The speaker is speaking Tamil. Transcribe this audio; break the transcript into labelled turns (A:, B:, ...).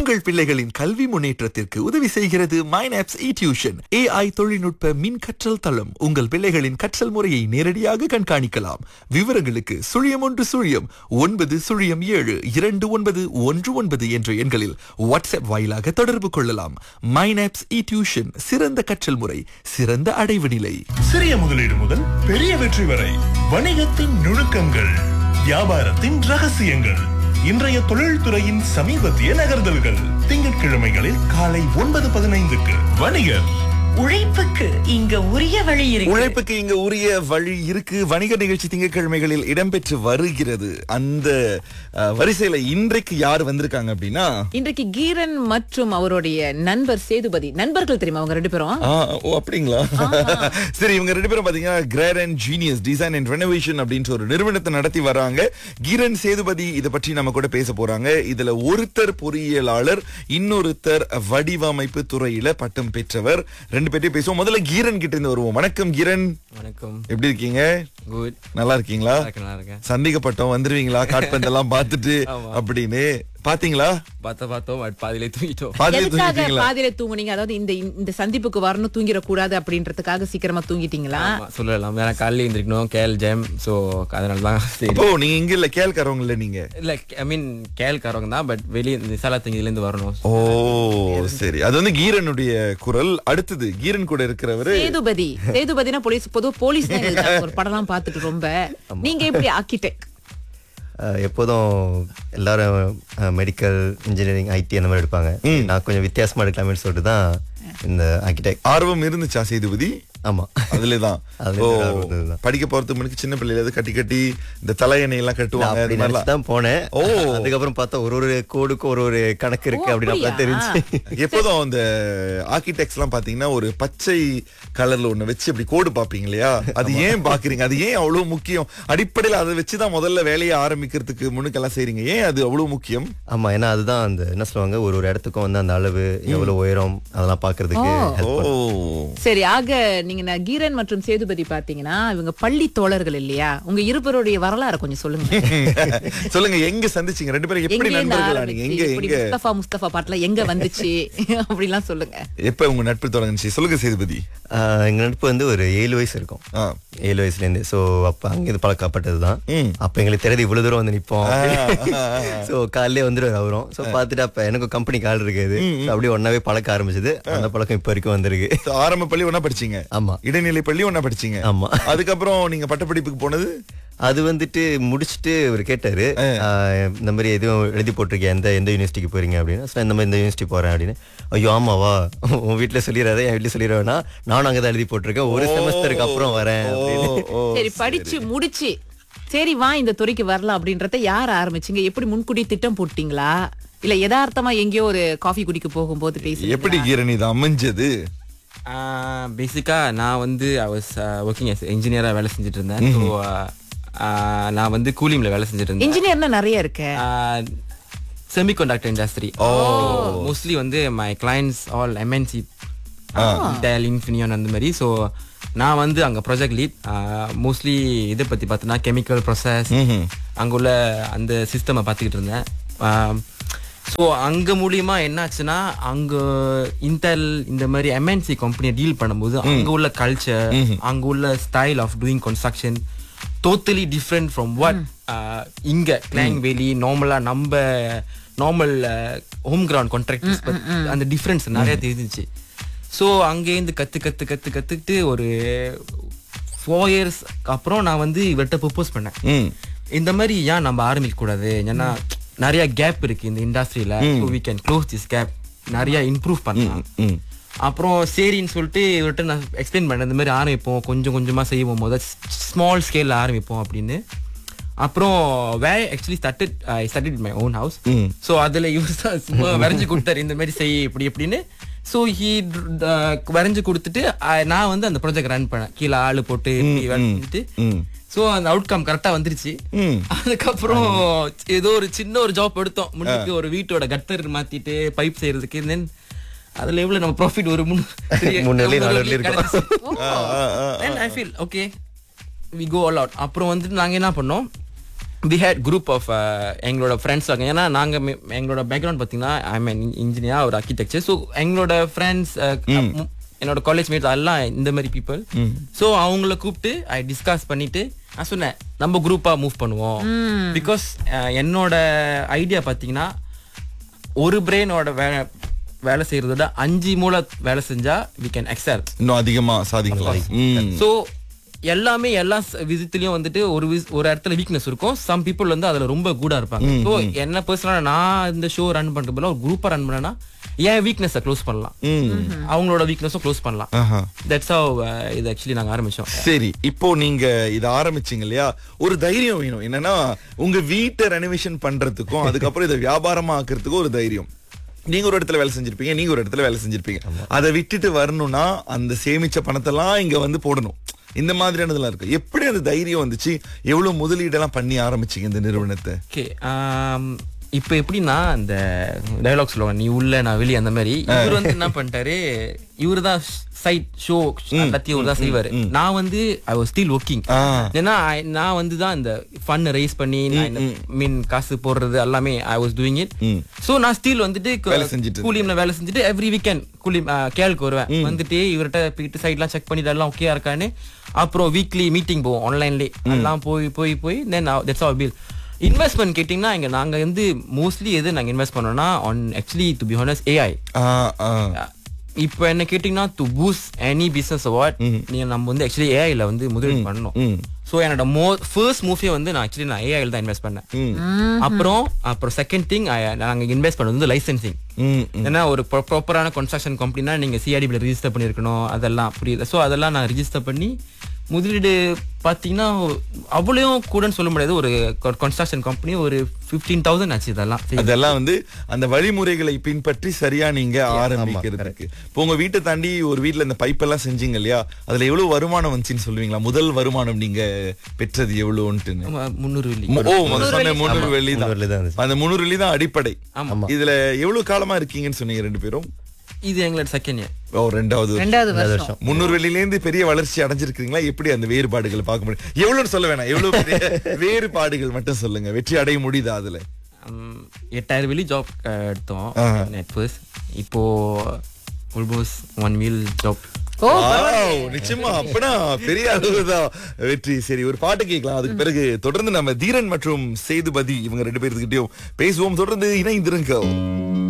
A: உங்கள் பிள்ளைகளின் கல்வி முன்னேற்றத்திற்கு உதவி செய்கிறது மைனாப்ஸ் இ டியூஷன் ஏஐ தொழில்நுட்ப மின் கற்றல் தளம் உங்கள் பிள்ளைகளின் கற்றல் முறையை நேரடியாக கண்காணிக்கலாம் விவரங்களுக்கு சுழியம் ஒன்று சுழியம் ஒன்பது சுழியம் ஏழு இரண்டு ஒன்பது ஒன்று ஒன்பது என்ற எண்களில் வாட்ஸ்அப் வாயிலாக தொடர்பு கொள்ளலாம் மைனாப்ஸ் இ டியூஷன் சிறந்த கற்றல் முறை சிறந்த அடைவு நிலை
B: சிறிய முதலீடு முதல் பெரிய வெற்றி வரை வணிகத்தின் நுணுக்கங்கள் வியாபாரத்தின் ரகசியங்கள் இன்றைய தொழில்துறையின் சமீபத்திய நகர்தல்கள் திங்கட்கிழமைகளில் காலை ஒன்பது பதினைந்துக்கு வணிகர்
C: உழைப்புக்கு இங்க உரிய வழி இருக்கு
A: உழைப்புக்கு இங்க உரிய வழி இருக்கு வணிக நிகழ்ச்சி திங்கட்கிழமைகளில் இடம்பெற்று வருகிறது அந்த அஹ், வரிசையில இன்றைக்கு யார் வந்திருக்காங்க அப்படின்னா
D: இன்றைக்கு கீரன் மற்றும் அவருடைய நண்பர் சேதுபதி நண்பர்கள் தெரியுமா அவங்க ரெண்டு பேரும்
A: ஆ, ஓ அப்படிங்களா சரி இவங்க ரெண்டு பேரும் பாத்தீங்கன்னா great and genius design and renovation அப்படின்ற ஒரு நிறுவனத்தை நடத்தி வராங்க கிரண் சேதுபதி இதை பற்றி நம்ம கூட பேச போறாங்க இதுல ஒருத்தர் பொறியியலாளர் இன்னொருத்தர் வடிவமைப்பு துறையில பட்டம் பெற்றவர் ரெண்டு பேர்ட்டையும் பேசுவோம் முதல்ல கீரன் கிட்ட இருந்து வருவோம் வணக்கம் கிரண்
E: வணக்கம்
A: எப்படி இருக்கீங்க
E: குட்
A: நல்லா இருக்கீங்களா
E: நல்லா இருக்கேன்
A: சந்தேகப்பட்டோம் வந்துருவீங்களா காட்பந்தெல்லாம் பார்த்துட்டு
E: ஆமா.
A: அப்படின்னு பாத்தீங்களா
E: பார்த்த பார்த்தோம் பட் பாதியிலே தூங்கிட்டோம்
A: பாதியில
D: எதுக்காக
A: தூங்கிட்டீங்களா
D: பாதியில தூங்குனீங்க அதாவது இந்த இந்த சந்திப்புக்கு வரணும் தூங்கிடக்கூடாது அப்படின்றதுக்காக சீக்கிரமா தூங்கிட்டீங்களா
E: ஆமா, சொல்லலாம் ஏன்னா காலையில எழுந்திருக்கணும் கேல் ஜெம் ஸோ அதனால தான் சரி
A: அப்போ நீங்க இங்க இல்ல கேள்காரவங்க இல்ல நீங்க
E: இல்ல ஐ மீன் கேல்காரவங்க தான் பட் வெளியே நிசாலா தங்கில இருந்து வரணும்
A: ஓ சரி அது வந்து கீரனுடைய குரல் அடுத்தது கீரன் கூட இருக்கிறவரு
D: சேதுபதி சேதுபதினா போலீஸ் பொதுவா போலீஸ் தான் எங்களுக்கு ஒரு படம்லாம் பார்த்துட்டு ரொம்ப நீங்க எப்படி ஆர்கிடெக்ட்
F: அஹ் எப்போதும் எல்லாரும் மெடிக்கல் இன்ஜினியரிங் ஐடி அந்த மாதிரி எடுப்பாங்க நான் கொஞ்சம் வித்தியாசமா எடுக்கலாமேன்னு சொல்லிட்டு தான் இந்த ஆர்கிடெக்ட்
A: ஆர்வம் இருந்துச்சா சேதுபதி
F: ஆமா
A: அதுலதான்
F: அதுல
A: ஓ,
F: ஆர்வம் இருந்ததுதான்.
A: படிக்க போறதுக்கு முன்னாடி சின்ன பிள்ளைல இருந்து கட்டி கட்டி இந்த தலையணை எல்லாம்
F: நான்
A: கட்டுவாங்க
F: அப்படி
A: அது மாதிரிலாம்.
F: நினைச்சு தான் போனேன்
A: ஓ.
F: அதுக்கப்புறம் பார்த்தா ஒரு ஒரு கோடுக்கும் ஒரு ஒரு கணக்கு இருக்கு
D: ஓ,
F: அப்படின்னு அப்பதான்
D: அப்படியா?
F: தெரிஞ்சு
A: எப்போதும் அந்த ஆர்கிடெக்ட்ஸ் எல்லாம் பாத்தீங்கன்னா ஒரு பச்சை கலர்ல ஒண்ணு வச்சு அப்படி கோடு பாப்பீங்க இல்லையா அது ஏன் பாக்குறீங்க அது ஏன் அவ்வளவு முக்கியம் அடிப்படையில அதை வச்சுதான் முதல்ல வேலையை ஆரம்பிக்கிறதுக்கு முன்னுக்கெல்லாம் செய்றீங்க ஏன் அது அவ்வளவு முக்கியம்
F: ஆமா ஏன்னா அதுதான் அந்த என்ன சொல்லுவாங்க ஒரு ஒரு இடத்துக்கும் வந்து அந்த அளவு எவ்வளவு உயரம் அதெல்லாம் பாக்குறதுக்கு
D: ஓ.
F: help
A: ஓ
F: பண்ணும்.
D: சரி ஆக நீங்க நான் கீரன் மற்றும் சேதுபதி பாத்தீங்கன்னா இவங்க பள்ளி தோழர்கள் இல்லையா உங்க இருவருடைய வரலாறு கொஞ்சம் சொல்லுங்க
A: சொல்லுங்க எங்க சந்திச்சீங்க ரெண்டு பேரும் எப்படி
D: எங்க இருந்து
A: நண்பர்களா
D: ஆரம்பிச்சு,
A: நீங்க எங்க
D: எப்படி
A: எங்க
D: முஸ்தபா முஸ்தபா பாட்டுல எங்க வந்துச்சு அப்படிலாம் சொல்லுங்க
A: எப்ப உங்க நட்பு தொடங்குச்சு சொல்லுங்க சேதுபதி
F: ஆஹ் எங்க நட்பு வந்து ஒரு ஏழு வயசு இருக்கும்
A: ஆ.
F: ஏழு வயசுல இருந்து சோ அப்ப அங்கிருந்து பழக்கப்பட்டது தான்
A: ம்.
F: அப்ப எங்களுக்கு தெரியாது இவ்வளவு தூரம் வந்து நிப்போம்
A: ஆ, ஆ,
F: சோ காலையிலே வந்துருவாரு அவரும் சோ பாத்துட்டு அப்ப எனக்கும் கம்பெனி கால் இருக்குது So அப்படியே ஒன்னாவே பழக்க ஆரம்பிச்சது அந்த பழக்கம் இப்ப வரைக்கும் வந்திருக்கு
A: So, ஆரம்ப பள்ளி ஒண்ணா படிச்சீங்க
F: ஆமா.
A: இடைநிலை பள்ளி ஒண்ணா படிச்சீங்க
F: ஆமா.
A: அதுக்கப்புறம் நீங்க பட்டப்படிப்புக்கு போனது
F: அது வந்துட்டு முடிச்சுட்டு அவர் கேட்டாரு ஆஹ் இந்த மாதிரி எதுவும் எழுதி போட்டிருக்கேன் எந்த எந்த யூனிவர்சிட்டிக்கு போறீங்க அப்படின்னு So, இந்த மாதிரி இந்த யூனிவர்சிட்டி போறேன் அப்படின்னு ஐயோ ஆமாவா உன் வீட்டுல சொல்லிடாத என் வீட்டுல சொல்லிடுவேனா நானும் அங்கதான் எழுதி போட்டிருக்கேன் ஒரு செமஸ்டருக்கு அப்புறம் வரேன் அப்படின்னு
A: ஓ,
D: சரி படிச்சு முடிச்சு சரி வா இந்த துறைக்கு வரலாம் அப்படின்றத யார் ஆரம்பிச்சீங்க எப்படி முன்கூட்டி திட்டம் போட்டீங்களா இல்ல யதார்த்தமா எங்கேயோ ஒரு காஃபி குடிக்க போகும்போது பேசி
A: எப்படி கீரன் இது அமைஞ்சது
E: பேசிக்கா நான் வந்து ஐ வாஸ் ஒர்க்கிங் எஸ் இன்ஜினியரா வேலை செஞ்சுட்டு இருந்தேன் ஸோ நான் வந்து கூலிம்ல வேலை செஞ்சுட்டு இருந்தேன்
D: இன்ஜினியர்னா நிறைய இருக்கு
E: செமிகண்டக்டர் இண்டஸ்ட்ரி மோஸ்ட்லி வந்து my clients all MNC Dell Infineon அந்த மாதிரி ஸோ நான் வந்து அங்கே ப்ராஜெக்ட் லீட் மோஸ்ட்லி இதை பற்றி பார்த்தோன்னா கெமிக்கல் ப்ராசஸ் அங்கே உள்ள அந்த சிஸ்டமை பார்த்துக்கிட்டு இருந்தேன் ஸோ அங்கே மூலியமா என்னாச்சுன்னா அங்கே இன்டெல் இந்த மாதிரி எம்என்சி கம்பெனியை டீல் பண்ணும்போது அங்கே உள்ள கல்ச்சர் அங்கே உள்ள style of doing construction totally different from what இங்க கிளாங் வேலி நார்மலா நம்ம நார்மல் ஹோம் கிரவுண்ட் கான்ட்ராக்டர்ஸ் அந்த டிஃப்ரென்ஸ் நிறைய தெரிஞ்சிச்சு ஸோ அங்கேருந்து கத்து கத்து கத்து கத்துக்கிட்டு ஒரு ஃபோர் இயர்ஸ் அப்புறம் நான் வந்து இவர்கிட்ட ப்ரப்போஸ் பண்ணேன்
A: ம்.
E: இந்த மாதிரி ஏன் நம்ம ஆரம்பிக்க கூடாது ஏன்னா நிறைய கேப் இருக்கு இந்த இண்டஸ்ட்ரியில so we can close this gap நிறைய இம்ப்ரூவ் பண்ணலாம்
A: ம்.
E: அப்புறம் சரின்னு சொல்லிட்டு இவர்கிட்ட நான் எக்ஸ்பிளைன் பண்ணேன் இந்த மாதிரி ஆரம்பிப்போம் கொஞ்சம் கொஞ்சமா செய்வோம் போது ஸ்மால் ஸ்கேல்ல ஆரம்பிப்போம் அப்படின்னு அப்புறம் we actually started I started my own house so அதில் இவர் தான் சும்மா வரைஞ்சு கொடுத்தாரு இந்த மாதிரி செய் இப்படி எப்படின்னு ஸோ ஹீ வரைஞ்சு கொடுத்துட்டு I- நான் வந்து அந்த ப்ராஜெக்ட் ரன் பண்ணேன் கீழே ஆளு போட்டு இப்படி வேலை செஞ்சுட்டு ஸோ அந்த அவுட்கம் கரெக்டாக வந்துருச்சு அதுக்கப்புறம் ஏதோ ஒரு சின்ன ஒரு ஜாப் எடுத்தோம் முன்னுக்கு ஒரு வீட்டோட கட்டர் மாத்திட்டு பைப் செய்யறதுக்கு தென் அதுல எவ்வளவு நம்ம ப்ராஃபிட் ஒரு மூணு
F: மூணு வெள்ளி, நாலு வெள்ளி இருக்கும்.
E: Then I feel okay we go all out அப்புறம் வந்துட்டு நாங்க என்ன பண்ணோம் வி ஹேட் குரூப் ஆஃப் எங்களோட ஃப்ரெண்ட்ஸ் ஏன்னா நாங்கள் எங்களோட பேக்ரவுண்ட் பார்த்தீங்கன்னா ஐ மீன் இன்ஜினியர் ஒரு ஆர்கிடெக்சர் ஸோ எங்களோட ஃப்ரெண்ட்ஸ் என்னோட காலேஜ் மேட்ஸ் எல்லாம் இந்த மாதிரி பீப்புள் ஸோ அவங்கள கூப்பிட்டு ஐ டிஸ்கஸ் பண்ணிட்டு நான் சொன்னேன் நம்ம குரூப்பாக மூவ் பண்ணுவோம் பிகாஸ் என்னோட ஐடியா பார்த்தீங்கன்னா ஒரு பிரெயினோட வேலை வேலை செய்யறத விட அஞ்சு மூளை வேலை செஞ்சா வி கேன் எக்ஸல்
A: இன்னும் அதிகமா சாதிக்கலாம் ம்.
E: ஸோ எல்லாமே எல்லா ஸ் விதத்துலயும் வந்துட்டு ஒரு vis- ஒரு இடத்துல வீக்னஸ் இருக்கும் சம் பீப்புள் வந்து அதுல ரொம்ப கூடா இருப்பாங்க ஸோ என்ன பர்சனலா நான் இந்த ஷோ ரன் பண்றது பதிலா ஒரு குரூப்பா ரன் பண்ணேன்னா என் வீக்னஸை க்ளோஸ் பண்ணலாம் அவங்களோட வீக்னஸும் க்ளோஸ் பண்ணலாம்
A: ஆஹா.
E: தட்ஸ் ஹவ் இது ஆக்சுவலி நாங்க ஆரம்பிச்சோம்
A: சரி இப்போ நீங்க இத ஆரம்பிச்சீங்க இல்லையா ஒரு தைரியம் வேணும் என்னன்னா உங்க வீட்டை ரெனோவேஷன் பண்றதுக்கும் அதுக்கப்புறம் இதை வியாபாரமா ஆக்குறதுக்கும் ஒரு தைரியம் நீங்க ஒரு இடத்துல வேலை செஞ்சிருப்பீங்க நீங்க ஒரு இடத்துல வேலை செஞ்சிருப்பீங்க அதை விட்டுட்டு வரணும்னா அந்த சேமிச்ச பணத்தெல்லாம் இங்க வந்து போடணும் இந்த மாதிரியானதெல்லாம் இருக்கு எப்படி அந்த தைரியம் வந்துச்சு எவ்வளவு முதலீடெல்லாம் பண்ணி ஆரம்பிச்சீங்க இந்த நிறுவனத்தை
E: ஓகே இப்போ எப்படின்னா இந்த டயலாக் சொல்லுவாங்க நீ உள்ள நான் வெளியே அந்த மாதிரி இவர் வந்து என்ன பண்ணிட்டாரு இவரு தான் சைட் ஷோ எல்லாத்தையும் இவர் தான் செய்வாரு நான் வந்து ஐ வாஸ் ஸ்டில் ஒர்க்கிங்
A: ஆ.
E: ஏன்னா I- நான் வந்து தான் இந்த ஃபன் ரைஸ் பண்ணி நான் இந்த மீன் காசு போடுறது எல்லாமே I was doing it so நான் ஸ்டில் வந்துட்டு
A: வேலை செஞ்சுட்டு
E: கூலியம்ல வேலை செஞ்சுட்டு எவ்ரி வீக்கெண்ட் கூலி கேளுக்கு வருவேன் வந்துட்டு இவர்கிட்ட போயிட்டு சைட்லாம் செக் பண்ணிட்டு எல்லாம் ஓகே இருக்கான்னு அப்புறம் வீக்லி மீட்டிங் போவோம் ஆன்லைன்லேயே எல்லாம் போய் போய் போய் then that's all bill investment கேட்டிங்கன்னா இங்க நாங்க வந்து மோஸ்ட்லி எது நாங்க இன்வெஸ்ட் பண்ணோம்னா on actually to be honest AI
A: ஆ, ஆ.
E: இப்போ என்ன கேட்டிங்கன்னா to boost any business award நீங்க நம்ம வந்து ஆக்சுவலி ஏஐல வந்து முதலீடு பண்ணணும் ஸோ என்னோட மோ ஃபர்ஸ்ட் மூவியே வந்து நான் ஆக்சுவலி நான் ஏஐல தான் இன்வெஸ்ட் பண்ணேன் அப்புறம் அப்புறம் செகண்ட் திங் நாங்க இன்வெஸ்ட் பண்ணது வந்து லைசன்சிங்
A: ம்,
E: ஏன்னா ஒரு ப்ராப்பரான கன்ஸ்ட்ரக்ஷன் கம்பெனினா நீங்க சிஆர்டிபியில் ரிஜிஸ்டர் பண்ணியிருக்கணும் அதெல்லாம் புரியுது ஸோ அதெல்லாம் நான் ரிஜிஸ்டர் பண்ணி முதலீடு பார்த்தீங்கன்னா அவ்வளோயும் கூடன்னு சொல்ல முடியாது ஒரு கன்ஸ்ட்ரக்ஷன் கம்பெனி ஒரு ஃபிஃப்டீன் தௌசண்ட் ஆச்சு இதெல்லாம் செய்ய.
A: அதெல்லாம் வந்து அந்த வழிமுறைகளை பின்பற்றி சரியா நீங்க ஆரம்பிக்கிறதுக்கு இப்போ உங்க வீட்டை தாண்டி ஒரு வீட்ல இந்த பைப் எல்லாம் செஞ்சீங்க இல்லையா அதுல எவ்வளவு வருமானம் வந்துச்சுன்னு சொல்லுவீங்களா முதல் வருமானம் நீங்க பெற்றது எவ்வளவுன்ட்டுன்னு
E: ஆமா, முந்நூறு வெள்ளி
A: மு- ஓ முதல்ல சொன்ன முந்நூறு வெள்ளி
F: முந்நூறு வெள்ளி தான்
A: தான்
F: இருந்துச்சு.
A: அந்த முந்நூறு வெள்ளி தான் அடிப்படை
E: ஆமா.
A: இதுல எவ்வளவு காலமா இருக்கீங்கன்னு சொன்னீங்க ரெண்டு பேரும்
E: இது எங்களோட செகண்ட் இயர்
A: ஓ ரெண்டாவது வருஷம்.
D: ரெண்டாவது வருஷம்
A: முந்நூறு வெள்ளில இருந்து பெரிய வளர்ச்சி அடைஞ்சிருக்கீங்களா எப்படி அந்த வேறுபாடுகளை பார்க்க முடியும் எவ்வளவுன்னு சொல்ல வேணாம் எவ்வளவு பெரிய வேறுபாடுகள் மட்டும் சொல்லுங்க வெற்றி அடைய முடியுதா அதுல
E: எட்டாயிரம் வெள்ளி ஜாப் எடுத்தோம்
A: ஆஹா.
E: நெட் ஃபர்ஸ்ட் இப்போ ஆல்மோஸ்ட் ஒன் வீல் ஜாப்
D: ஓ
A: Wow, நிச்சயமா அப்பனா பெரிய அளவுதான் வெற்றி சரி ஒரு பாட்டு கேட்கலாம் அதுக்கு பிறகு தொடர்ந்து நம்ம தீரன் மற்றும் சேதுபதி இவங்க ரெண்டு பேர்த்துக்கிட்டயும் பேசுவோம் தொடர்ந்து இணைந்திருங்க